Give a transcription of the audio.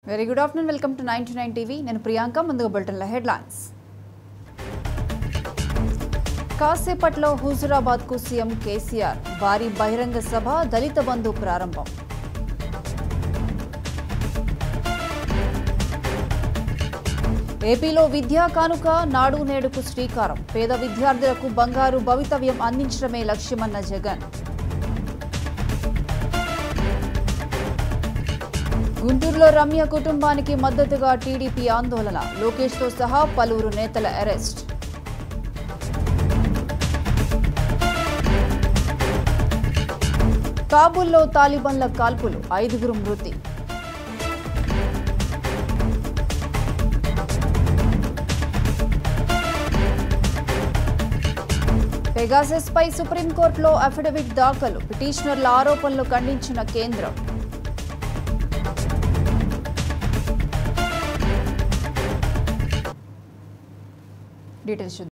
very good afternoon welcome to nine nine TV నేను ప్రియాంక ముందుగా బులెటిన్ల headlines కాసేపట్లో హుజురాబాద్కు సీఎం కేసీఆర్ భారీ బహిరంగ సభ దళిత బంధు ప్రారంభం ఏపీలో విద్యా కానుక నాడు నేడుకు శ్రీకారం పేద విద్యార్థులకు బంగారు భవితవ్యం అందించడమే లక్ష్యమన్న జగన్ గుంటూరులో రమ్య కుటుంబానికి మద్దతుగా టీడీపీ ఆందోళన లోకేష్తో సహా పలువురు నేతల అరెస్ట్ కాబూల్లో తాలిబాన్ల కాల్పులు ఐదుగురు మృతి పెగాసెస్ పై సుప్రీంకోర్టులో అఫిడవిట్ దాఖలు పిటిషనర్ల ఆరోపణలు ఖండించిన కేంద్రం డీటెయిల్స్ చూద్దాం